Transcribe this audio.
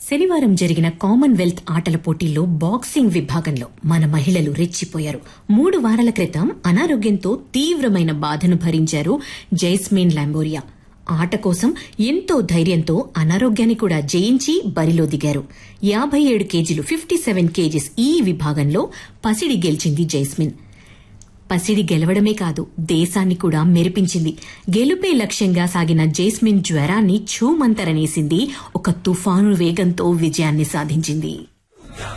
శనివారం జరిగిన కామన్వెల్త్ ఆటల పోటీల్లో బాక్సింగ్ విభాగంలో మన మహిళలు రెచ్చిపోయారు మూడు వారాల క్రితం అనారోగ్యంతో తీవ్రమైన బాధను భరించారు జైస్మిన్ లాంబోరియా ఆట కోసం ఎంతో ధైర్యంతో అనారోగ్యాన్ని కూడా జయించి బరిలో దిగారు యాభై ఏడు కేజీలు ఫిఫ్టీ సెవెన్ కేజీస్ ఈ విభాగంలో పసిడి గెలిచింది జైస్మిన్ పసిడి గెలవడమే కాదు దేశాన్ని కూడా మెరిపించింది గెలుపే లక్ష్యంగా సాగిన జైస్మిన్ జ్వరాన్ని ఛూమంతరనేసింది ఒక తుఫాను వేగంతో విజయాన్ని సాధించింది